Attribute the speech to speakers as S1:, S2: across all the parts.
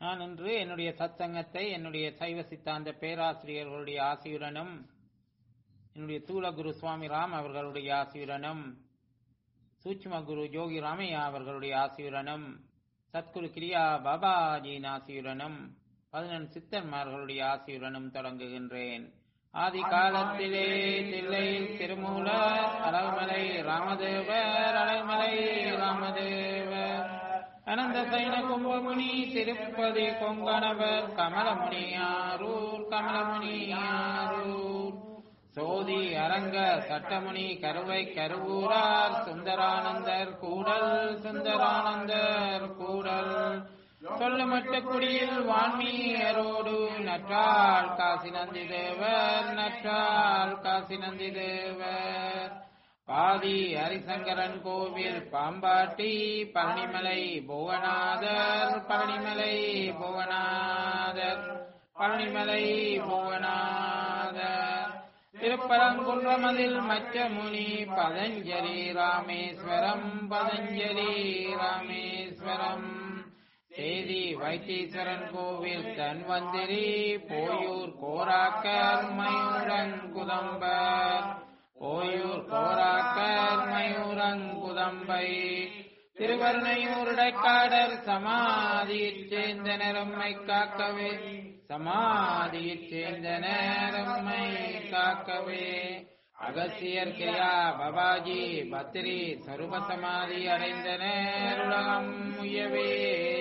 S1: நான் இன்று என்னுடைய சத்சங்கத்தை என்னுடைய சைவ சித்தாந்த பேராசிரியர்களுடைய ஆசியுடனும் என்னுடைய தூல குரு சுவாமி ராம் அவர்களுடைய ஆசியுடனும் சூட்சும குரு ஜோகி ராமையா அவர்களுடைய ஆசியுடனும் சத்குரு கிரியா பாபாஜியின் ஆசியுடனும் பதினெண் சித்தன்மார்களுடைய ஆசியுடனும் தொடங்குகின்றேன் ஆதி காலத்திலே தில்லையில் திருமூலர் அழகுமலை ராமதேவர் அழகுமலை ராமதேவர் அனந்த சைன கும்பமுனி திருப்பதி கொங்கணவர் கமலமுனியாரூர் கமலமுனியாரூர் சோதி அரங்க சட்டமுனி கருவை கருவூரார் சுந்தரானந்தர் கூடல் சுந்தரானந்தர் கூடல் சொல்லுமட்ட குடியில் வான்மீயரோடு நற்றால் காசி நந்தி தேவர் நற்றால் காசி நந்தி தேவர் பாதி ஹரிசங்கரன் கோவில் பாம்பாட்டி பழனிமலை புவனாதர் பழனிமலை புவனாதர் பழனிமலை புவனாதர் திருப்பரங்குன்றமதில் மச்ச முனி பதஞ்சலி ராமேஸ்வரம் பதஞ்சலி ராமேஸ்வரம் சேதி வைத்தீஸ்வரன் கோவில் தன்வந்திரி போயூர் கோராக்கர் மயூரங்குதம்பர் ஓயூர் கோராக்கர் மயூரங்குதம்பை திருவருணையூருடைக்காடர் சமாதியிற் சேர்ந்த நரம்மை காக்கவே சமாதியிற் சேர்ந்த நேரம்மை காக்கவே அகசியர் கிரியா பபாஜி பத்ரி சருப சமாதி அடைந்த நேருலகம் முயவே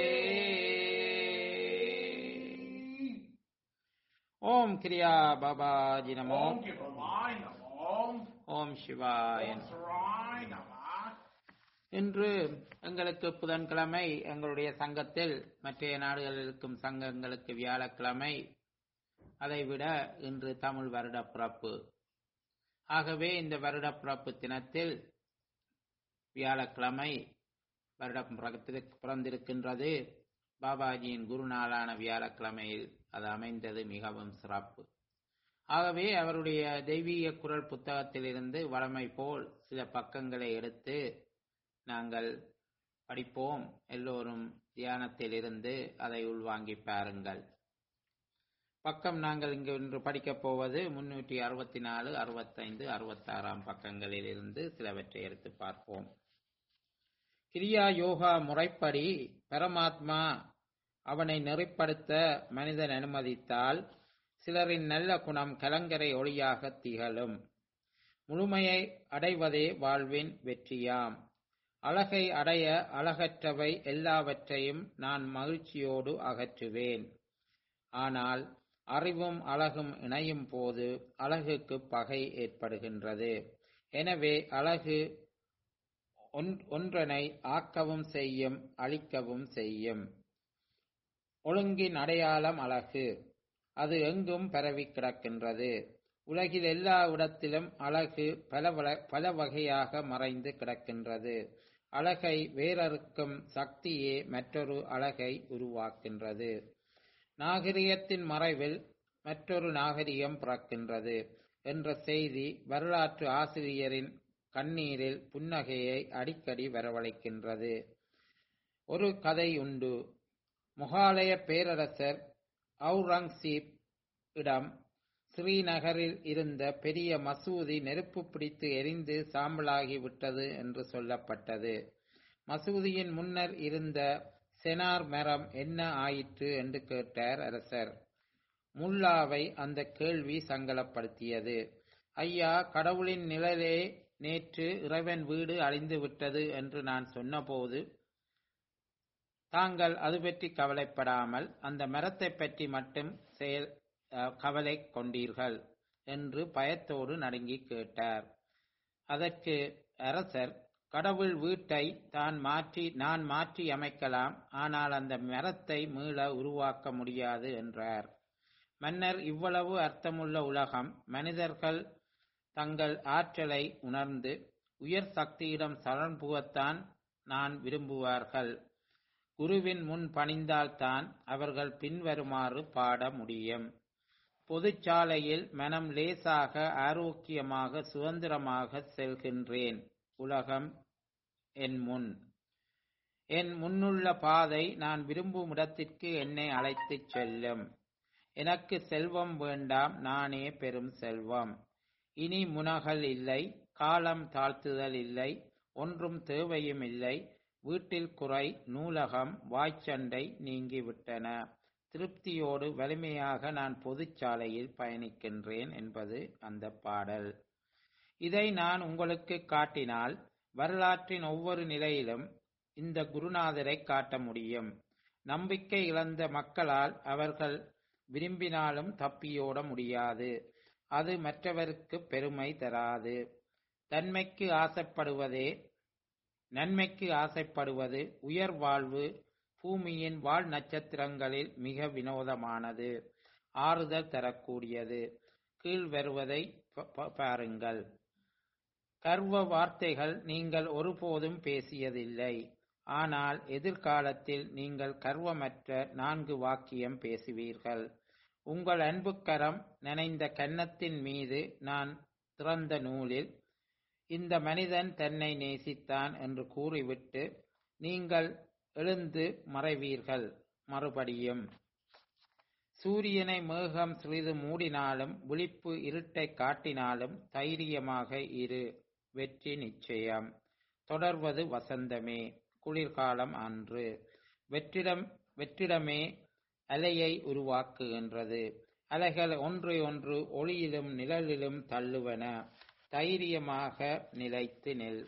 S1: ஓம் கிரியா பாபாஜி நமோ
S2: ஓம் கிருபாய் நமோம்
S1: ஓம் சிவாய நமோ.
S2: சராய் நம
S1: இன்று எங்களுக்கு புதன்கிழமை எங்களுடைய சங்கத்தில் மற்ற நாடுகளில் இருக்கும் சங்கங்களுக்கு வியாழக்கிழமை அதைவிட இன்று தமிழ் வருட பிறப்பு ஆகவே இந்த வருட பிறப்பு தினத்தில் வியாழக்கிழமை வருடம் பிறத்திரு- பிறந்திருக்கின்றது பாபாஜியின் குருநாளான வியாழக்கிழமையில் அது அமைந்தது மிகவும் சிறப்பு ஆகவே அவருடைய தெய்வீக குரல் புத்தகத்திலிருந்து வழமை போல் சில பக்கங்களை எடுத்து நாங்கள் படிப்போம் எல்லோரும் தியானத்தில் இருந்து அதை உள்வாங்கி பாருங்கள் பக்கம் நாங்கள் இங்கு இன்று படிக்கப் போவது முன்னூற்றி அறுபத்தி நாலு அறுபத்தைந்து அறுபத்தாறாம் பக்கங்களில் இருந்து சிலவற்றை எடுத்து பார்ப்போம் கிரியா யோகா முறைப்படி பரமாத்மா அவனை நெறிப்படுத்த மனிதன் அனுமதித்தால் சிலரின் நல்ல குணம் கலங்கரை ஒளியாக திகழும் முழுமையை அடைவதே வாழ்வின் வெற்றியாம் அழகை அடைய அழகற்றவை எல்லாவற்றையும் நான் மகிழ்ச்சியோடு அகற்றுவேன் ஆனால் அறிவும் அழகும் இணையும் போது அழகுக்கு பகை ஏற்படுகின்றது எனவே அழகு ஒன்- ஒன்றனை ஆக்கவும் செய்யும் அழிக்கவும் செய்யும் ஒழுங்கின் அடையாளம் அழகு அது எங்கும் பரவி கிடக்கின்றது உலகில் எல்லா இடத்திலும் அழகு பல வள- பல வகையாக மறைந்து கிடக்கின்றது அழகை வேறறுக்கும் சக்தியே மற்றொரு அழகை உருவாக்கின்றது நாகரிகத்தின் மறைவில் மற்றொரு நாகரிகம் பிறக்கின்றது என்ற செய்தி வரலாற்று ஆசிரியரின் கண்ணீரில் புன்னகையை அடிக்கடி வரவழைக்கின்றது ஒரு கதை உண்டு முகாலய பேரரசர் அவுரங்கசீப் இடம் ஸ்ரீநகரில் இருந்த பெரிய மசூதி நெருப்பு பிடித்து எரிந்து சாம்பலாகி விட்டது என்று சொல்லப்பட்டது மசூதியின் முன்னர் இருந்த செனார் மரம் என்ன ஆயிற்று என்று கேட்டார் அரசர் முல்லாவை அந்த கேள்வி சங்கலப்படுத்தியது ஐயா கடவுளின் நிழலே நேற்று இறைவன் வீடு அழிந்து விட்டது என்று நான் சொன்னபோது தாங்கள் அது பற்றி கவலைப்படாமல் அந்த மரத்தை பற்றி மட்டும் செயல் அஹ், கவலை கொண்டீர்கள் என்று பயத்தோடு நடுங்கி கேட்டார் அதற்கு அரசர் கடவுள் வீட்டை தான் மாற்றி நான் மாற்றி அமைக்கலாம் ஆனால் அந்த மரத்தை மீள உருவாக்க முடியாது என்றார் மன்னர் இவ்வளவு அர்த்தமுள்ள உலகம் மனிதர்கள் தங்கள் ஆற்றலை உணர்ந்து உயர் சக்தியிடம் சரண் புகத்தான் நான் விரும்புவார்கள் குருவின் முன் பணிந்தால்தான் அவர்கள் பின்வருமாறு பாட முடியும் பொதுச்சாலையில் மனம் லேசாக ஆரோக்கியமாக சுதந்திரமாக செல்கின்றேன் உலகம் என் முன் என் முன்னுள்ள பாதை நான் விரும்பும் இடத்திற்கு என்னை அழைத்துச் செல்லும் எனக்கு செல்வம் வேண்டாம் நானே பெரும் செல்வம் இனி முனகல் இல்லை காலம் தாழ்த்துதல் இல்லை ஒன்றும் தேவையும் இல்லை வீட்டில் குறை நூலகம் வாய்ச்சண்டை நீங்கிவிட்டன திருப்தியோடு வலிமையாக நான் பொதுச்சாலையில் பயணிக்கின்றேன் என்பது அந்த பாடல் இதை நான் உங்களுக்கு காட்டினால் வரலாற்றின் ஒவ்வொரு நிலையிலும் இந்த குருநாதரை காட்ட முடியும் நம்பிக்கை இழந்த மக்களால் அவர்கள் விரும்பினாலும் தப்பியோட முடியாது அது மற்றவருக்கு பெருமை தராது தன்மைக்கு ஆசைப்படுவதே நன்மைக்கு ஆசைப்படுவது உயர் வாழ்வு பூமியின் வாழ் நட்சத்திரங்களில் மிக வினோதமானது ஆறுதல் தரக்கூடியது கீழ் வருவதை பாருங்கள் கர்வ வார்த்தைகள் நீங்கள் ஒருபோதும் பேசியதில்லை ஆனால் எதிர்காலத்தில் நீங்கள் கர்வமற்ற நான்கு வாக்கியம் பேசுவீர்கள் உங்கள் அன்புக்கரம் நனைந்த கன்னத்தின் மீது நான் திறந்த நூலில் இந்த மனிதன் தன்னை நேசித்தான் என்று கூறிவிட்டு நீங்கள் எழுந்து மறைவீர்கள் மறுபடியும் சூரியனை மேகம் சிறிது மூடினாலும் விழிப்பு இருட்டை காட்டினாலும் தைரியமாக இரு வெற்றி நிச்சயம் தொடர்வது வசந்தமே குளிர்காலம் அன்று வெற்றிடம் வெற்றிடமே அலையை உருவாக்குகின்றது அலைகள் ஒன்றை ஒன்று ஒளியிலும் நிழலிலும் தள்ளுவன தைரியமாக நிலைத்து நில்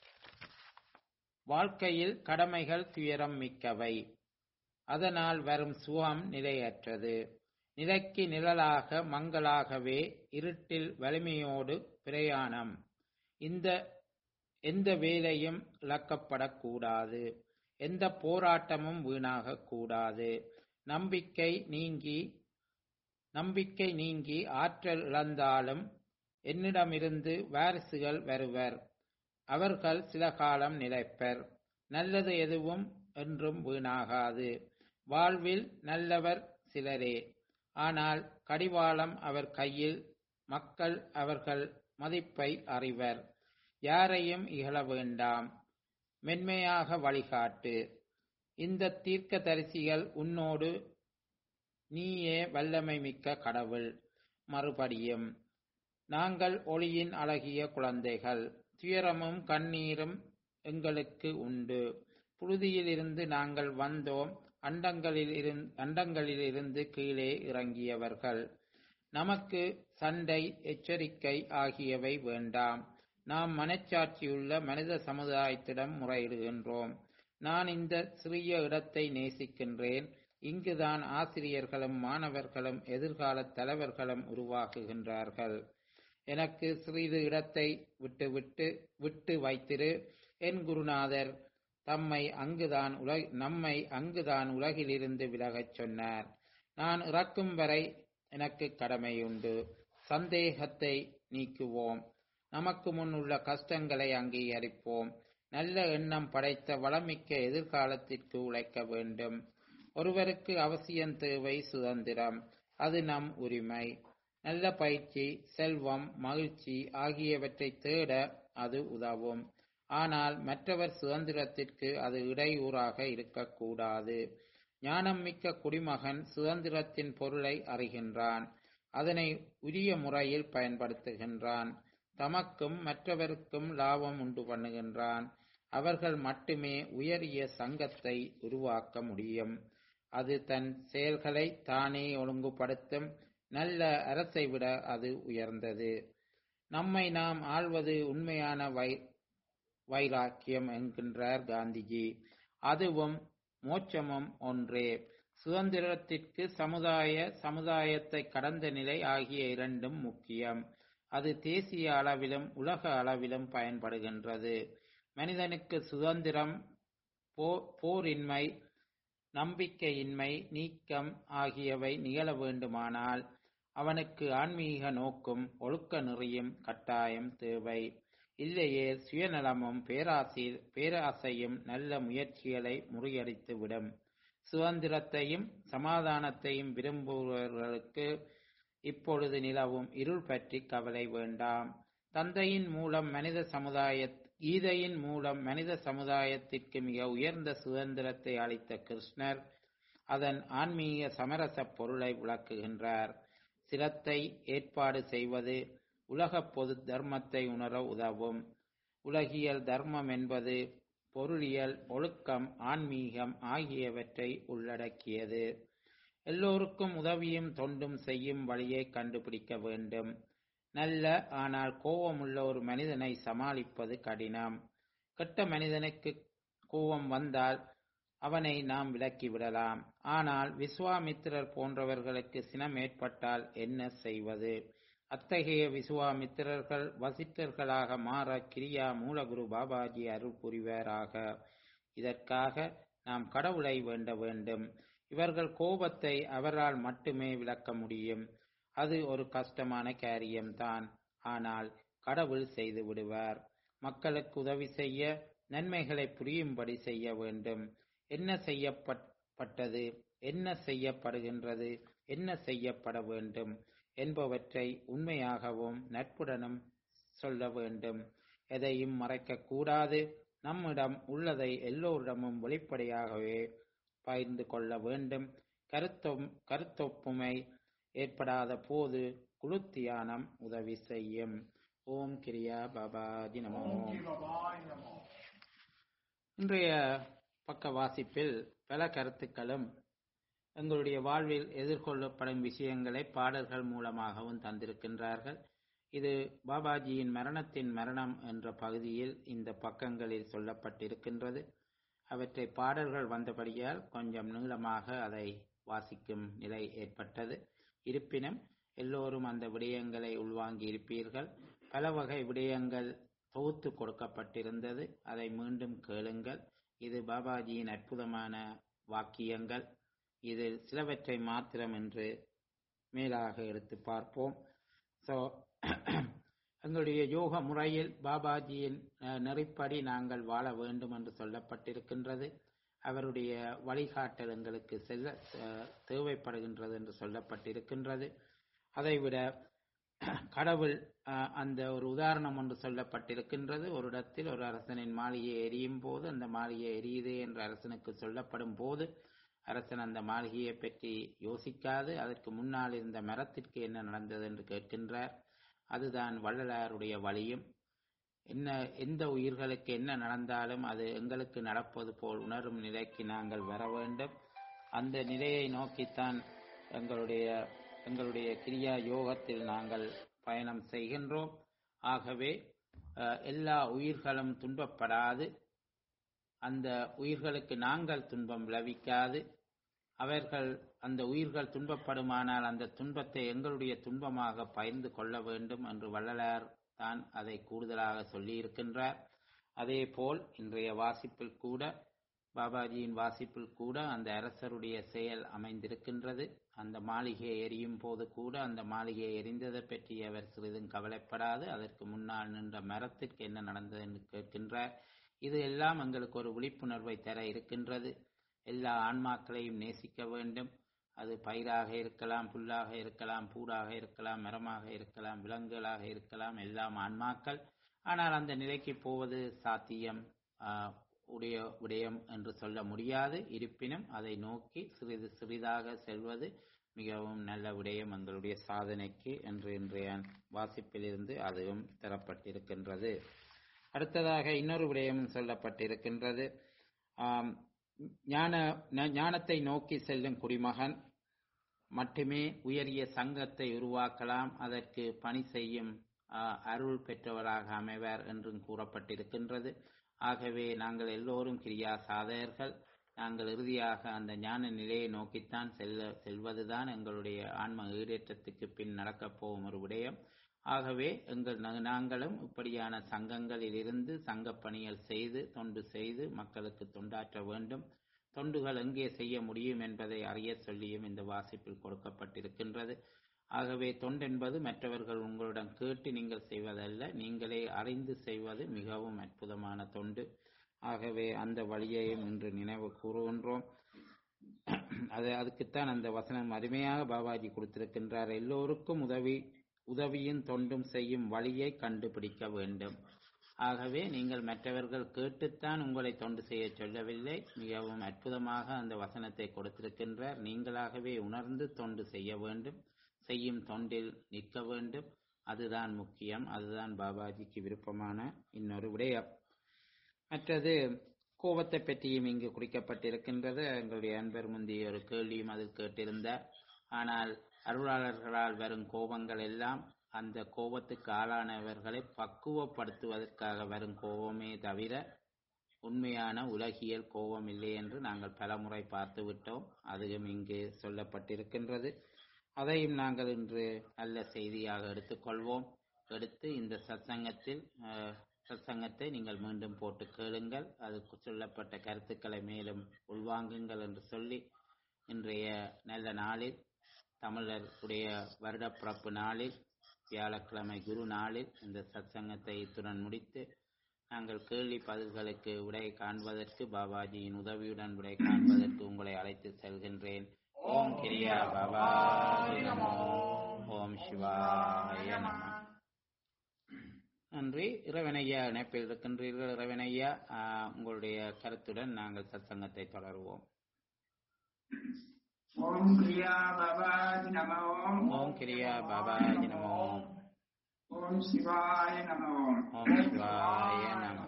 S1: வாழ்க்கையில் கடமைகள் துயரம் மிக்கவை அதனால் வரும் சுகம் நிலையற்றது நிலைக்கு நிழலாக மங்களாகவே இருட்டில் வலிமையோடு பிரயாணம் இந்த எந்த வேலையும் இழக்கப்படக்கூடாது எந்த போராட்டமும் வீணாக கூடாது நம்பிக்கை நீங்கி நம்பிக்கை நீங்கி ஆற்றல் இழந்தாலும் என்னிடமிருந்து வாரிசுகள் வருவர் அவர்கள் சில காலம் நிலைப்பர் நல்லது எதுவும் என்றும் வீணாகாது வாழ்வில் நல்லவர் சிலரே ஆனால் கடிவாளம் அவர் கையில் மக்கள் அவர்கள் மதிப்பை அறிவர் யாரையும் இகழ வேண்டாம் மென்மையாக வழிகாட்டு இந்த தீர்க்க தரிசிகள் உன்னோடு நீயே வல்லமை மிக்க கடவுள் மறுபடியும் நாங்கள் ஒளியின் அழகிய குழந்தைகள் துயரமும் கண்ணீரும் எங்களுக்கு உண்டு புழுதியிலிருந்து நாங்கள் வந்தோம் அண்டங்களில் இருந்து அண்டங்களிலிருந்து கீழே இறங்கியவர்கள் நமக்கு சண்டை எச்சரிக்கை ஆகியவை வேண்டாம் நாம் மனச்சாட்சியுள்ள மனித சமுதாயத்திடம் முறையிடுகின்றோம் நான் இந்த சிறிய இடத்தை நேசிக்கின்றேன் இங்குதான் ஆசிரியர்களும் மாணவர்களும் எதிர்கால தலைவர்களும் உருவாக்குகின்றார்கள் எனக்கு சிறிது இடத்தை விட்டு விட்டு விட்டு வைத்திரு என் குருநாதர் தம்மை அங்குதான் உலக நம்மை அங்குதான் உலகிலிருந்து விலகச் சொன்னார் நான் இறக்கும் வரை எனக்கு கடமையுண்டு சந்தேகத்தை நீக்குவோம் நமக்கு முன் உள்ள கஷ்டங்களை அங்கீகரிப்போம் நல்ல எண்ணம் படைத்த வளமிக்க எதிர்காலத்திற்கு உழைக்க வேண்டும் ஒருவருக்கு அவசியம் தேவை சுதந்திரம் அது நம் உரிமை நல்ல பயிற்சி செல்வம் மகிழ்ச்சி ஆகியவற்றை தேட அது உதவும் ஆனால் மற்றவர் சுதந்திரத்திற்கு அது இடையூறாக இருக்கக்கூடாது ஞானம் மிக்க குடிமகன் சுதந்திரத்தின் பொருளை அறிகின்றான் அதனை உரிய முறையில் பயன்படுத்துகின்றான் தமக்கும் மற்றவருக்கும் லாபம் உண்டு பண்ணுகின்றான் அவர்கள் மட்டுமே உயரிய சங்கத்தை உருவாக்க முடியும் அது தன் செயல்களை தானே ஒழுங்குபடுத்தும் நல்ல அரசை விட அது உயர்ந்தது நம்மை நாம் ஆள்வது உண்மையான வை வைராக்கியம் என்கின்றார் காந்திஜி அதுவும் மோட்சமும் ஒன்றே சுதந்திரத்திற்கு சமுதாய சமுதாயத்தை கடந்த நிலை ஆகிய இரண்டும் முக்கியம் அது தேசிய அளவிலும் உலக அளவிலும் பயன்படுகின்றது மனிதனுக்கு சுதந்திரம் போ போரின்மை நம்பிக்கையின்மை நீக்கம் ஆகியவை நிகழ வேண்டுமானால் அவனுக்கு ஆன்மீக நோக்கும் ஒழுக்க நெறியும் கட்டாயம் தேவை இல்லையே சுயநலமும் பேராசி பேராசையும் நல்ல முயற்சிகளை முறியடித்துவிடும் சுதந்திரத்தையும் சமாதானத்தையும் விரும்புபவர்களுக்கு இப்பொழுது நிலவும் இருள் பற்றி கவலை வேண்டாம் தந்தையின் மூலம் மனித சமுதாய கீதையின் மூலம் மனித சமுதாயத்திற்கு மிக உயர்ந்த சுதந்திரத்தை அளித்த கிருஷ்ணர் அதன் ஆன்மீக சமரச பொருளை விளக்குகின்றார் சிரத்தை ஏற்பாடு செய்வது உலக பொது தர்மத்தை உணர உதவும் உலகியல் தர்மம் என்பது பொருளியல் ஒழுக்கம் ஆன்மீகம் ஆகியவற்றை உள்ளடக்கியது எல்லோருக்கும் உதவியும் தொண்டும் செய்யும் வழியை கண்டுபிடிக்க வேண்டும் நல்ல ஆனால் கோபமுள்ள ஒரு மனிதனை சமாளிப்பது கடினம் கெட்ட மனிதனுக்கு கோபம் வந்தால் அவனை நாம் விலக்கிவிடலாம் ஆனால் விஸ்வாமித்திரர் போன்றவர்களுக்கு சினம் ஏற்பட்டால் என்ன செய்வது அத்தகைய விசுவாமித்திரர்கள் வசிட்டர்களாக மாற கிரியா மூலகுரு பாபாஜி அருள் புரிவாராக இதற்காக நாம் கடவுளை வேண்ட வேண்டும் இவர்கள் கோபத்தை அவரால் மட்டுமே விளக்க முடியும் அது ஒரு கஷ்டமான காரியம்தான் ஆனால் கடவுள் செய்து விடுவார் மக்களுக்கு உதவி செய்ய நன்மைகளை புரியும்படி செய்ய வேண்டும் என்ன செய்யப்பட்டது என்ன செய்யப்படுகின்றது என்ன செய்யப்பட வேண்டும் என்பவற்றை உண்மையாகவும் நட்புடனும் சொல்ல வேண்டும் எதையும் மறைக்கக்கூடாது நம்மிடம் உள்ளதை எல்லோரிடமும் வெளிப்படையாகவே பகிர்ந்து கொள்ள வேண்டும் கருத்தொம் கருத்தொப்புமை ஏற்படாத போது குழு தியானம் உதவி செய்யும் ஓம் கிரியா பாபாஜி நமோ
S2: Om Ki Babai Namo.
S1: இன்றைய பக்க வாசிப்பில் பல கருத்துக்களும் எங்களுடைய வாழ்வில் எதிர்கொள்ளப்படும் விஷயங்களை பாடல்கள் மூலமாகவும் தந்திருக்கின்றார்கள் இது பாபாஜியின் மரணத்தின் மரணம் என்ற பகுதியில் இந்த பக்கங்களில் சொல்லப்பட்டிருக்கின்றது அவற்றை பாடல்கள் வந்தபடியால் கொஞ்சம் நீளமாக அதை வாசிக்கும் நிலை ஏற்பட்டது இருப்பினும் எல்லோரும் அந்த விடயங்களை உள்வாங்கி இருப்பீர்கள் பல வகை விடயங்கள் தொகுத்து கொடுக்கப்பட்டிருந்தது அதை மீண்டும் கேளுங்கள் இது பாபாஜியின் அற்புதமான வாக்கியங்கள் இதில் சிலவற்றை மாத்திரம் என்று மேலாக எடுத்து பார்ப்போம் ஸோ எங்களுடைய யோக முறையில் பாபாஜியின் அஹ், நெறிப்படி நாங்கள் வாழ வேண்டும் என்று சொல்லப்பட்டிருக்கின்றது அவருடைய வழிகாட்டல் எங்களுக்கு செல்ல அஹ், தேவைப்படுகின்றது என்று சொல்லப்பட்டிருக்கின்றது அதைவிட கடவுள் அஹ், அந்த ஒரு உதாரணம் ஒன்று சொல்லப்பட்டிருக்கின்றது ஒரு இடத்தில் ஒரு அரசனின் மாளிகை எரியும் போது அந்த மாளிகை எரியுதே என்று அரசனுக்கு சொல்லப்படும் போது அரசன் அந்த மாளிகையை பற்றி யோசிக்காது அதற்கு முன்னால் இருந்த மரத்திற்கு என்ன நடந்தது என்று கேட்கின்றார் அதுதான் வள்ளலாருடைய வழியும் என்ன எந்த உயிர்களுக்கு என்ன நடந்தாலும் அது எங்களுக்கு நடப்பது போல் உணரும் நிலைக்கு நாங்கள் வர வேண்டும் அந்த நிலையை நோக்கித்தான் எங்களுடைய எங்களுடைய கிரியா யோகத்தில் நாங்கள் பயணம் செய்கின்றோம் ஆகவே அஹ், எல்லா உயிர்களும் துன்பப்படாது அந்த உயிர்களுக்கு நாங்கள் துன்பம் விளைவிக்காது அவர்கள் அந்த உயிர்கள் துன்பப்படுமானால் அந்த துன்பத்தை எங்களுடைய துன்பமாக பகிர்ந்து கொள்ள வேண்டும் என்று வள்ளலார் தான் அதை கூடுதலாக சொல்லியிருக்கின்றார் அதே போல் இன்றைய வாசிப்பில் கூட பாபாஜியின் வாசிப்பில் கூட அந்த அரசருடைய செயல் அமைந்திருக்கின்றது அந்த மாளிகை எரியும் போது கூட அந்த மாளிகை எரிந்ததை பற்றி அவர் சிறிதும் கவலைப்படாது அதற்கு முன்னால் நின்ற மரத்திற்கு என்ன நடந்தது என்று கேட்கின்றார் இது எல்லாம் எங்களுக்கு ஒரு விழிப்புணர்வை தர இருக்கின்றது எல்லா ஆன்மாக்களையும் நேசிக்க வேண்டும் அது பயிராக இருக்கலாம் புல்லாக இருக்கலாம் பூடாக இருக்கலாம் மரமாக இருக்கலாம் விலங்குகளாக இருக்கலாம் எல்லாம் ஆன்மாக்கள் ஆனால் அந்த நிலைக்கு போவது சாத்தியம் ஆஹ், உடைய விடயம் என்று சொல்ல முடியாது இருப்பினும் அதை நோக்கி சிறிது சிறிதாக செல்வது மிகவும் நல்ல விடயம் எங்களுடைய சாதனைக்கு என்று இன்றைய வாசிப்பிலிருந்து அதுவும் தரப்பட்டிருக்கின்றது அடுத்ததாக இன்னொரு விடயமும் சொல்லப்பட்டிருக்கின்றது ஆம், ஞான ஞ- ஞானத்தை நோக்கி செல்லும் குடிமகன் மட்டுமே உயரிய சங்கத்தை உருவாக்கலாம் அதற்கு பணி செய்யும் ஆ, அருள் பெற்றவராக அமைவார் என்றும் கூறப்பட்டிருக்கின்றது ஆகவே நாங்கள் எல்லோரும் கிரியா சாதகர்கள் நாங்கள் இறுதியாக அந்த ஞான நிலையை நோக்கித்தான் செல்ல செல்வதுதான் எங்களுடைய ஆன்ம ஈடேற்றத்துக்கு பின் நடக்கப் போகும் ஒரு விடயம் ஆகவே எங்கள் நா- நாங்களும் இப்படியான சங்கங்களில் இருந்து சங்கப் பணிகள் செய்து தொண்டு செய்து மக்களுக்கு தொண்டாற்ற வேண்டும் தொண்டுகள் எங்கே செய்ய முடியும் என்பதை அறிய சொல்லியும் இந்த வாசிப்பில் கொடுக்கப்பட்டிருக்கின்றது ஆகவே தொண்டென்பது மற்றவர்கள் உங்களிடம் கேட்டு நீங்கள் செய்வதல்ல நீங்களே அறிந்து செய்வது மிகவும் அற்புதமான தொண்டு ஆகவே அந்த வழியையும் இன்று நினைவு கூறுகின்றோம் அது அதுக்குத்தான் அந்த வசனம் அருமையாக பாபாஜி கொடுத்திருக்கின்றார் எல்லோருக்கும் உதவி உதவியும் தொண்டும் செய்யும் வழியை கண்டுபிடிக்க வேண்டும் ஆகவே நீங்கள் மற்றவர்கள் கேட்டுத்தான் உங்களை தொண்டு செய்ய சொல்லவில்லை மிகவும் அற்புதமாக அந்த வசனத்தை கொடுத்திருக்கின்றார் நீங்களாகவே உணர்ந்து தொண்டு செய்ய வேண்டும் செய்யும் தொண்டில் நிற்க வேண்டும் அதுதான் முக்கியம் அதுதான் பாபாஜிக்கு விருப்பமான இன்னொரு விடயம் மற்றது கோபத்தை பற்றியும் இங்கு குறிக்கப்பட்டிருக்கின்றது எங்களுடைய அன்பர் முந்தைய ஒரு கேள்வியும் அதில் கேட்டிருந்தார் ஆனால் அருளாளர்களால் வரும் கோபங்கள் எல்லாம் அந்த கோபத்துக்கு ஆளானவர்களை பக்குவப்படுத்துவதற்காக வரும் கோபமே தவிர உண்மையான உலகியல் கோபம் இல்லை என்று நாங்கள் பலமுறை பார்த்து விட்டோம் அதுவும் இங்கு சொல்லப்பட்டிருக்கின்றது அதையும் நாங்கள் இன்று நல்ல செய்தியாக எடுத்துக்கொள்வோம் எடுத்து இந்த சத்சங்கத்தில் அஹ், சத்சங்கத்தை நீங்கள் மீண்டும் போட்டு கேளுங்கள் அதுக்கு சொல்லப்பட்ட கருத்துக்களை மேலும் உள்வாங்குங்கள் என்று சொல்லி இன்றைய நல்ல நாளில் தமிழருடைய வருடப்பிறப்பு நாளில் வியாழக்கிழமை குரு நாளில் இந்த சத்சங்கத்தை இத்துடன் முடித்து நாங்கள் கேள்வி பதில்களுக்கு விடை காண்பதற்கு பாபாஜியின் உதவியுடன் விடை காண்பதற்கு உங்களை அழைத்து செல்கின்றேன் ஓம் கிரியா பாபாஜி நமோ ஓம் சிவாய நம நன்றி இறைவனையா இணைப்பில் இருக்கின்றீர்கள் இறைவனையா ஆஹ், உங்களுடைய கருத்துடன் நாங்கள் சத்சங்கத்தை தொடருவோம்
S3: ஓம் பிரியா பவாஜி நம ஓம்
S1: ஓம் கிரியா பாபாஜி நமோ
S3: ஓம் சிவாய நம ஓம்
S1: ஓம் சிவாய நம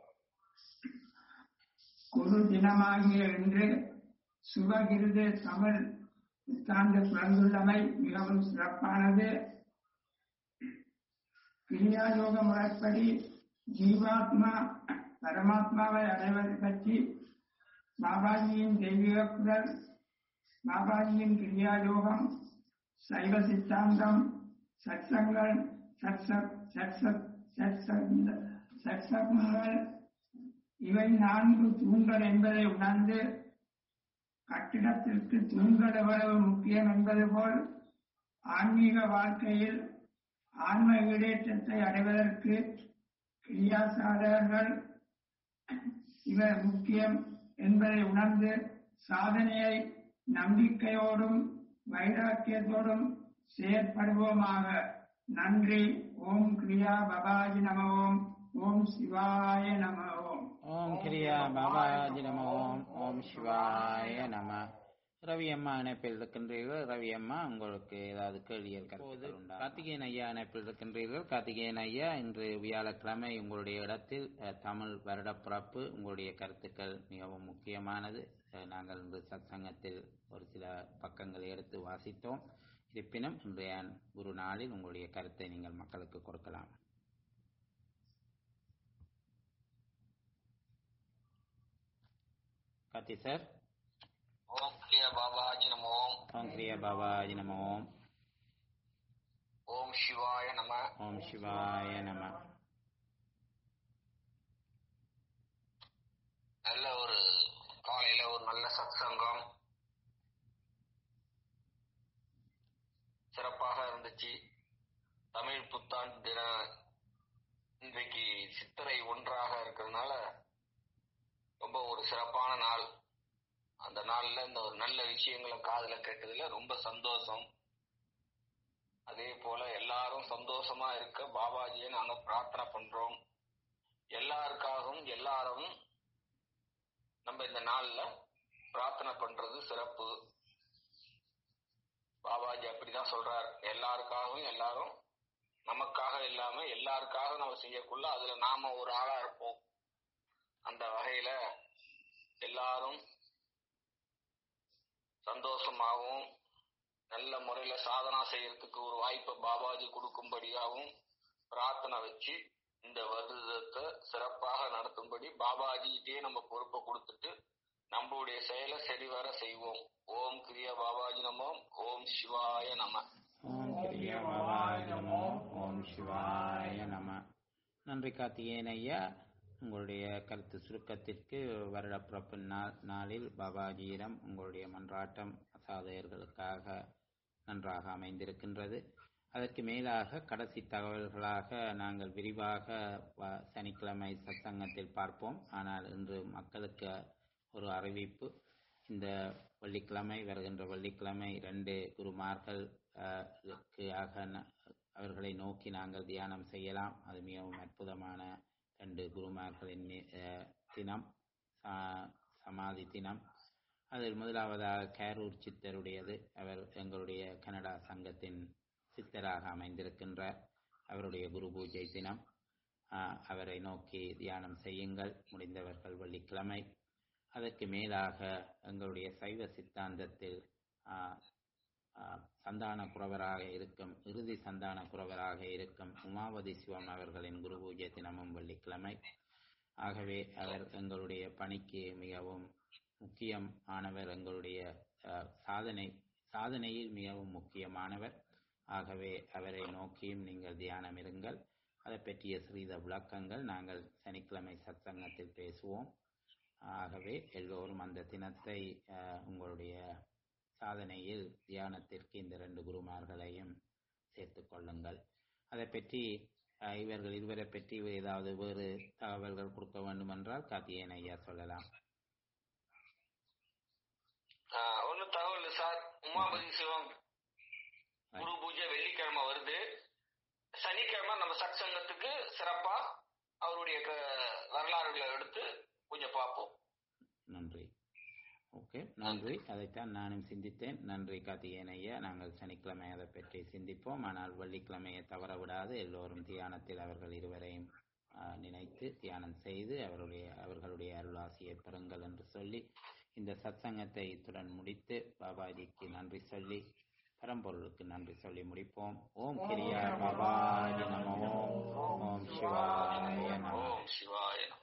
S3: குரு தினமாகிய இன்று சுபகிருது தமிழ் புத்தாண்டு பிறந்துள்ளமை மிகவும் சிறப்பானது கிரியா யோக முறைப்படி ஜீவாத்மா பரமாத்மாவை அடைவது பற்றி பாபாஜியின் தெய்வீக குரல் பாபாஜியின் கிரியா யோகம் சைவ சித்தாந்தம் சத்சங்கள் சத்சத் சத்சத் சத்சந்த சத்சங்கள் இவை நான்கு தூண்கள் என்பதை உணர்ந்து கட்டிடத்திற்கு தூண்கள் எவ்வளவு முக்கியம் என்பது போல் ஆன்மீக வாழ்க்கையில் ஆன்ம ஈடேற்றத்தை அடைவதற்கு கிரியா சாதகர்கள் இவர் முக்கியம் என்பதை உணர்ந்து சாதனையை நம்பிக்கையோடும் வைராக்கியத்தோடும் செயற்படுவோமாக நன்றி ஓம் கிரியா பபாஜி நம ஓம் ஓம் சிவாய நம ஓம்
S1: ஓம் கிரியா பாபாஜி நம ஓம் ஓம் சிவாய நம ரவி அம்மா இணைப்பில் இருக்கின்றீர்கள் ரவி அம்மா உங்களுக்கு ஏதாவது கேள்விகள் கருத்துக்கள் உண்டா கார்த்திகேயன் ஐயா இணைப்பில் இருக்கின்றீர்கள் கார்த்திகேயன் ஐயா இன்று வியாழக்கிழமை உங்களுடைய இடத்தில் அஹ், தமிழ் வருடப்பிறப்பு உங்களுடைய கருத்துக்கள் மிகவும் முக்கியமானது அஹ், நாங்கள் இன்று சத்சங்கத்தில் ஒரு சில பக்கங்களை எடுத்து வாசித்தோம் இருப்பினும் இன்றைய ஒரு நாளில் உங்களுடைய கருத்தை நீங்கள் மக்களுக்கு கொடுக்கலாம் கார்த்தி சார்
S4: ஓம் கிரியா பாபாஜி நம ஓம்
S1: ஓம் கிரியா பாபாஜி நம ஓம்
S4: ஓம் சிவாய நம
S1: ஓம் சிவாய நம
S4: நல்ல ஒரு காலையில ஒரு நல்ல சத்சங்கம் சிறப்பாக இருந்துச்சு தமிழ் புத்தாண்டு தின இன்றைக்கு சித்திரை ஒன்றாக இருக்கிறதுனால ரொம்ப ஒரு சிறப்பான நாள் அந்த நாள்ல இந்த ஒரு நல்ல விஷயங்களை காதுல கேட்டதுல ரொம்ப சந்தோஷம் அதே போல எல்லாரும் சந்தோஷமா இருக்க பாபாஜியை நாங்க பிரார்த்தனை பண்றோம் எல்லாருக்காகவும் எல்லாரும் நம்ம இந்த நாள்ல பிரார்த்தனை பண்றது சிறப்பு பாபாஜி அப்படிதான் சொல்றார் எல்லாருக்காகவும் எல்லாரும் நமக்காக இல்லாம எல்லாருக்காக நம்ம செய்யக்குள்ள அதுல நாம ஒரு ஆளா இருப்போம் அந்த வகையில எல்லாரும் சந்தோஷமாகவும் நல்ல முறையில சாதனா செய்யறதுக்கு ஒரு வாய்ப்பை பாபாஜி கொடுக்கும்படியாகவும் பிரார்த்தனை வச்சு இந்த வருடத்தை சிறப்பாக நடத்தும்படி பாபாஜிகிட்டே நம்ம பொறுப்பை கொடுத்துட்டு நம்மளுடைய செயலை சரிவர செய்வோம் ஓம் கிரியா பாபாஜி நமோம் ஓம் சிவாய நம
S1: ஓம் கிரியா பாபாஜி நமோ ஓம் சிவாய நம நன்றி கார்த்திகேயன் ஐயா உங்களுடைய கருத்து சுருக்கத்திற்கு வருடப்பிறப்பு நாள் நாளில் பாபாஜியிடம் உங்களுடைய மன்றாட்டம் சாதகர்களுக்காக நன்றாக அமைந்திருக்கின்றது அதற்கு மேலாக கடைசி தகவல்களாக நாங்கள் விரிவாக வ- சனிக்கிழமை சத்சங்கத்தில் பார்ப்போம் ஆனால் இன்று மக்களுக்கு ஒரு அறிவிப்பு இந்த வெள்ளிக்கிழமை வருகின்ற வெள்ளிக்கிழமை இரண்டு குருமார்கள் அஹ், க்கு ஆக ந- அவர்களை நோக்கி நாங்கள் தியானம் செய்யலாம் அது மிகவும் அற்புதமான ரெண்டு குருமார்களின் மீ- அஹ், தினம் சா- சமாதி தினம் அதில் முதலாவதாக கேரூர் சித்தருடையது அவர் எங்களுடைய கனடா சங்கத்தின் சித்தராக அமைந்திருக்கின்றார் அவருடைய குரு பூஜை தினம் ஆஹ், அவரை நோக்கி தியானம் செய்யுங்கள் முடிந்தவர்கள் வெள்ளிக்கிழமை அதற்கு மேலாக எங்களுடைய சைவ சித்தாந்தத்தில் ஆஹ், ஆஹ், சந்தான குறவராக இருக்கும் இறுதி சந்தான குறவராக இருக்கும் உமாவதி சிவம் அவர்களின் குரு பூஜை தினமும் வெள்ளிக்கிழமை ஆகவே அவர் எங்களுடைய பணிக்கு மிகவும் முக்கியம் ஆனவர் எங்களுடைய அஹ், சாதனை சாதனையில் மிகவும் முக்கியமானவர் ஆகவே அவரை நோக்கியும் நீங்கள் தியானம் இருங்கள் அதை பற்றிய சிறித விளக்கங்கள் நாங்கள் சனிக்கிழமை சத்சங்கத்தில் பேசுவோம் ஆகவே எல்லோரும் அந்த தினத்தை அஹ், உங்களுடைய சாதனையில் தியானத்திற்கு இந்த ரெண்டு குருமார்களையும் சேர்த்துக் கொள்ளுங்கள் அதை பற்றி அஹ், இவர்கள் இருவரை பற்றி ஏதாவது வேறு தகவல்கள் கொடுக்க வேண்டுமென்றால் கார்த்திகேயன் ஐயா சொல்லலாம்
S4: ஆஹ் ஒண்ணு தகவல் சார் உமாபதி சிவம் குரு பூஜை வெள்ளிக்கிழமை வருது சனிக்கிழமை நம்ம சத்சங்கத்துக்கு சிறப்பா அவருடைய க- வரலாறுகளை எடுத்து கொஞ்சம் பார்ப்போம்
S1: நன்றி ஓகே நன்றி அதைத்தான் நானும் சிந்தித்தேன் நன்றி கார்த்திகேயன் ஐயா நாங்கள் சனிக்கிழமை அதை பற்றி சிந்திப்போம் ஆனால் வெள்ளிக்கிழமையை தவற விடாது எல்லோரும் தியானத்தில் அவர்கள் இருவரையும் ஆ, நினைத்து தியானம் செய்து அவருடைய அவர்களுடைய அருளாசியை பெறுங்கள் என்று சொல்லி இந்த சத்சங்கத்தை இத்துடன் முடித்து பாபாஜிக்கு நன்றி சொல்லி பரம்பொருளுக்கு நன்றி சொல்லி முடிப்போம் ஓம் கிரியா பாபாஜி நமோ ஓம் சிவாய நமோ
S4: ஓம் சிவாய நமः.